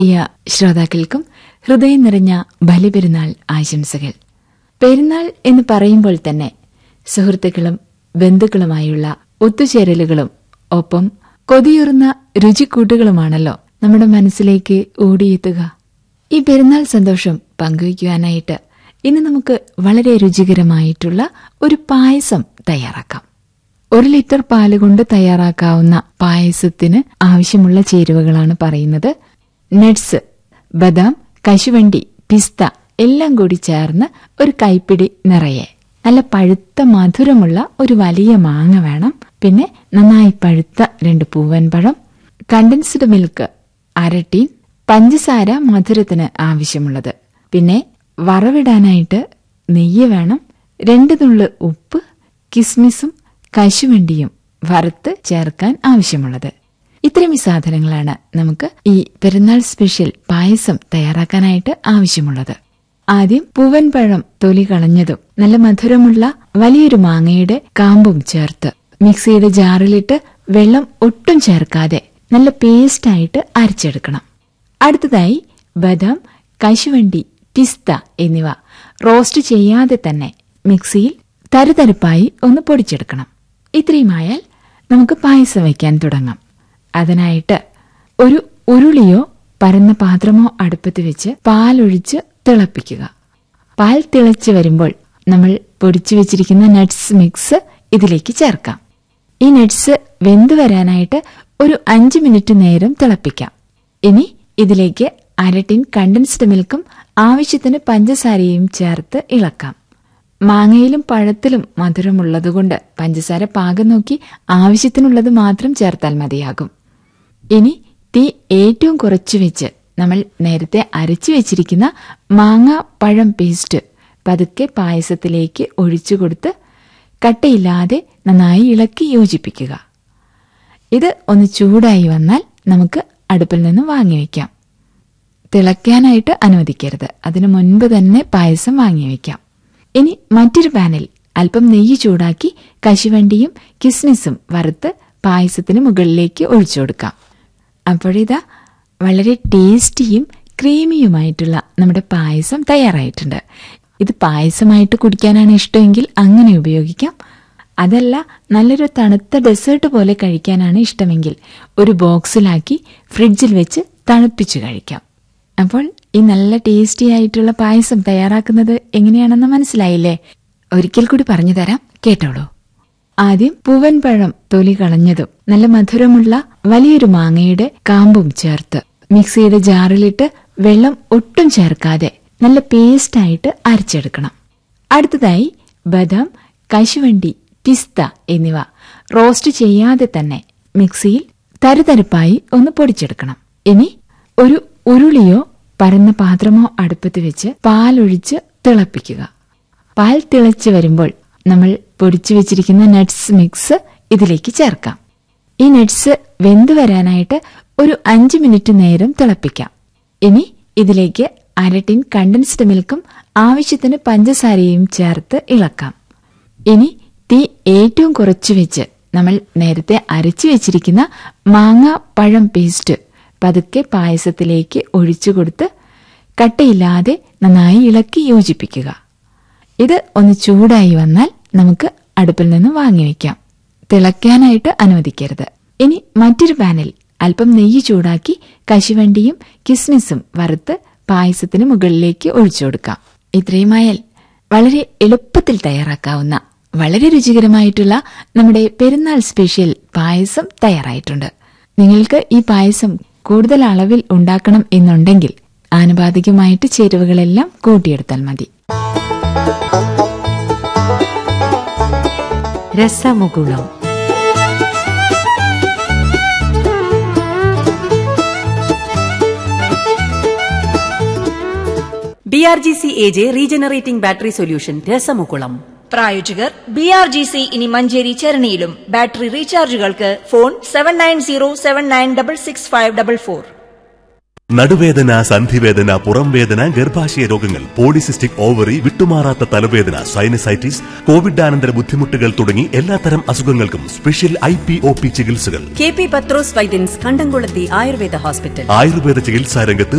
പ്രിയ ശ്രോതാക്കൾക്കും ഹൃദയം നിറഞ്ഞ ബലിപെരുന്നാൾ ആശംസകൾ പെരുന്നാൾ എന്ന് പറയുമ്പോൾ തന്നെ സുഹൃത്തുക്കളും ബന്ധുക്കളുമായുള്ള ഒത്തുചേരലുകളും ഒപ്പം കൊതിയുറുന്ന രുചിക്കൂട്ടുകളുമാണല്ലോ നമ്മുടെ മനസ്സിലേക്ക് ഓടിയെത്തുക ഈ പെരുന്നാൾ സന്തോഷം പങ്കുവയ്ക്കുവാനായിട്ട് ഇന്ന് നമുക്ക് വളരെ രുചികരമായിട്ടുള്ള ഒരു പായസം തയ്യാറാക്കാം ഒരു ലിറ്റർ പാല് കൊണ്ട് തയ്യാറാക്കാവുന്ന പായസത്തിന് ആവശ്യമുള്ള ചേരുവകളാണ് പറയുന്നത് നട്സ് ബദാം കശുവണ്ടി പിസ്ത എല്ലാം കൂടി ചേർന്ന് ഒരു കൈപ്പിടി നിറയെ നല്ല പഴുത്ത മധുരമുള്ള ഒരു വലിയ മാങ്ങ വേണം പിന്നെ നന്നായി പഴുത്ത രണ്ട് പൂവൻ പഴം കണ്ടൻസ്ഡ് മിൽക്ക് അര ടീൻ പഞ്ചസാര മധുരത്തിന് ആവശ്യമുള്ളത് പിന്നെ വറവിടാനായിട്ട് നെയ്യ് വേണം രണ്ട് നുള്ള് ഉപ്പ് കിസ്മിസും കശുവണ്ടിയും വറുത്ത് ചേർക്കാൻ ആവശ്യമുള്ളത് ഇത്രയും സാധനങ്ങളാണ് നമുക്ക് ഈ പെരുന്നാൾ സ്പെഷ്യൽ പായസം തയ്യാറാക്കാനായിട്ട് ആവശ്യമുള്ളത് ആദ്യം പൂവൻ പഴം തൊലി കളഞ്ഞതും നല്ല മധുരമുള്ള വലിയൊരു മാങ്ങയുടെ കാമ്പും ചേർത്ത് മിക്സിയുടെ ജാറിലിട്ട് വെള്ളം ഒട്ടും ചേർക്കാതെ നല്ല പേസ്റ്റായിട്ട് അരച്ചെടുക്കണം അടുത്തതായി ബദാം കശുവണ്ടി പിസ്ത എന്നിവ റോസ്റ്റ് ചെയ്യാതെ തന്നെ മിക്സിയിൽ തരുതരുപ്പായി ഒന്ന് പൊടിച്ചെടുക്കണം ഇത്രയുമായാൽ നമുക്ക് പായസം വയ്ക്കാൻ തുടങ്ങാം അതിനായിട്ട് ഒരു ഉരുളിയോ പരന്ന പാത്രമോ അടുപ്പത്ത് വെച്ച് പാലൊഴിച്ച് തിളപ്പിക്കുക പാൽ തിളച്ച് വരുമ്പോൾ നമ്മൾ പൊടിച്ചു വെച്ചിരിക്കുന്ന നട്ട്സ് മിക്സ് ഇതിലേക്ക് ചേർക്കാം ഈ നട്ട്സ് വെന്തു വരാനായിട്ട് ഒരു അഞ്ച് മിനിറ്റ് നേരം തിളപ്പിക്കാം ഇനി ഇതിലേക്ക് അര ടിൻ കണ്ടൻസ്ഡ് മിൽക്കും ആവശ്യത്തിന് പഞ്ചസാരയും ചേർത്ത് ഇളക്കാം മാങ്ങയിലും പഴത്തിലും മധുരമുള്ളതുകൊണ്ട് പഞ്ചസാര പാകം നോക്കി ആവശ്യത്തിനുള്ളത് മാത്രം ചേർത്താൽ മതിയാകും ഇനി തീ ഏറ്റവും കുറച്ചു വെച്ച് നമ്മൾ നേരത്തെ അരച്ചു വെച്ചിരിക്കുന്ന മാങ്ങ പഴം പേസ്റ്റ് പതുക്കെ പായസത്തിലേക്ക് ഒഴിച്ചു കൊടുത്ത് കട്ടയില്ലാതെ നന്നായി ഇളക്കി യോജിപ്പിക്കുക ഇത് ഒന്ന് ചൂടായി വന്നാൽ നമുക്ക് അടുപ്പിൽ നിന്ന് വാങ്ങിവെക്കാം തിളയ്ക്കാനായിട്ട് അനുവദിക്കരുത് അതിനു മുൻപ് തന്നെ പായസം വാങ്ങിവെക്കാം ഇനി മറ്റൊരു പാനിൽ അല്പം നെയ്യ് ചൂടാക്കി കശുവണ്ടിയും കിസ്മിസും വറുത്ത് പായസത്തിന് മുകളിലേക്ക് ഒഴിച്ചു കൊടുക്കാം അപ്പോഴിതാ വളരെ ടേസ്റ്റിയും ക്രീമിയുമായിട്ടുള്ള നമ്മുടെ പായസം തയ്യാറായിട്ടുണ്ട് ഇത് പായസമായിട്ട് കുടിക്കാനാണ് ഇഷ്ടമെങ്കിൽ അങ്ങനെ ഉപയോഗിക്കാം അതല്ല നല്ലൊരു തണുത്ത ഡെസേർട്ട് പോലെ കഴിക്കാനാണ് ഇഷ്ടമെങ്കിൽ ഒരു ബോക്സിലാക്കി ഫ്രിഡ്ജിൽ വെച്ച് തണുപ്പിച്ചു കഴിക്കാം അപ്പോൾ ഈ നല്ല ടേസ്റ്റി ആയിട്ടുള്ള പായസം തയ്യാറാക്കുന്നത് എങ്ങനെയാണെന്ന് മനസ്സിലായില്ലേ ഒരിക്കൽ കൂടി പറഞ്ഞു തരാം കേട്ടോളൂ ആദ്യം പൂവൻ പഴം തൊലി കളഞ്ഞതും നല്ല മധുരമുള്ള വലിയൊരു മാങ്ങയുടെ കാമ്പും ചേർത്ത് മിക്സിയുടെ ജാറിലിട്ട് വെള്ളം ഒട്ടും ചേർക്കാതെ നല്ല പേസ്റ്റായിട്ട് അരച്ചെടുക്കണം അടുത്തതായി ബദാം കശുവണ്ടി പിസ്ത എന്നിവ റോസ്റ്റ് ചെയ്യാതെ തന്നെ മിക്സിയിൽ തരുതരുപ്പായി ഒന്ന് പൊടിച്ചെടുക്കണം ഇനി ഒരു ഉരുളിയോ പരന്ന പാത്രമോ അടുപ്പത്ത് വെച്ച് പാലൊഴിച്ച് തിളപ്പിക്കുക പാൽ തിളച്ച് വരുമ്പോൾ നമ്മൾ പൊടിച്ചു വെച്ചിരിക്കുന്ന നട്ട്സ് മിക്സ് ഇതിലേക്ക് ചേർക്കാം ഈ നട്ട്സ് വെന്തു വരാനായിട്ട് ഒരു അഞ്ച് മിനിറ്റ് നേരം തിളപ്പിക്കാം ഇനി ഇതിലേക്ക് അര ടിൻ കണ്ടൻസ്ഡ് മിൽക്കും ആവശ്യത്തിന് പഞ്ചസാരയും ചേർത്ത് ഇളക്കാം ഇനി തീ ഏറ്റവും കുറച്ചു വെച്ച് നമ്മൾ നേരത്തെ അരച്ചു വെച്ചിരിക്കുന്ന മാങ്ങ പഴം പേസ്റ്റ് പതുക്കെ പായസത്തിലേക്ക് ഒഴിച്ചു കൊടുത്ത് കട്ടയില്ലാതെ നന്നായി ഇളക്കി യോജിപ്പിക്കുക ഇത് ഒന്ന് ചൂടായി വന്നാൽ നമുക്ക് അടുപ്പിൽ നിന്ന് വാങ്ങിവെക്കാം തിളയ്ക്കാനായിട്ട് അനുവദിക്കരുത് ഇനി മറ്റൊരു പാനിൽ അല്പം നെയ്യ് ചൂടാക്കി കശുവണ്ടിയും കിസ്മിസും വറുത്ത് പായസത്തിന് മുകളിലേക്ക് ഒഴിച്ചു കൊടുക്കാം ഇത്രയുമായാൽ വളരെ എളുപ്പത്തിൽ തയ്യാറാക്കാവുന്ന വളരെ രുചികരമായിട്ടുള്ള നമ്മുടെ പെരുന്നാൾ സ്പെഷ്യൽ പായസം തയ്യാറായിട്ടുണ്ട് നിങ്ങൾക്ക് ഈ പായസം കൂടുതൽ അളവിൽ ഉണ്ടാക്കണം എന്നുണ്ടെങ്കിൽ ആനുപാതികമായിട്ട് ചേരുവകളെല്ലാം കൂട്ടിയെടുത്താൽ മതി രസമുകുളം B R G C A J regenerating battery solution രസമുകുളം പ്രായോജകർ ബി ആർ ജി സി ഇനി മഞ്ചേരി ചരണിയിലും ബാറ്ററി റീചാർജുകൾക്ക് phone seven nine zero seven nine double six five double four നടുവേദന സന്ധിവേദന പുറംവേദന ഗർഭാശയ രോഗങ്ങൾ പോളിസിസ്റ്റിക് ഓവറി വിട്ടുമാറാത്ത തലവേദന സൈനസൈറ്റിസ് കോവിഡാനന്തര ബുദ്ധിമുട്ടുകൾ തുടങ്ങി എല്ലാത്തരം അസുഖങ്ങൾക്കും special I P O P ചികിത്സകൾ കെ പി പത്രോസ് വൈദ്യൻസ് കണ്ടംകുളത്തി ആയുർവേദ ഹോസ്പിറ്റൽ ആയുർവേദ ചികിത്സാ രംഗത്ത്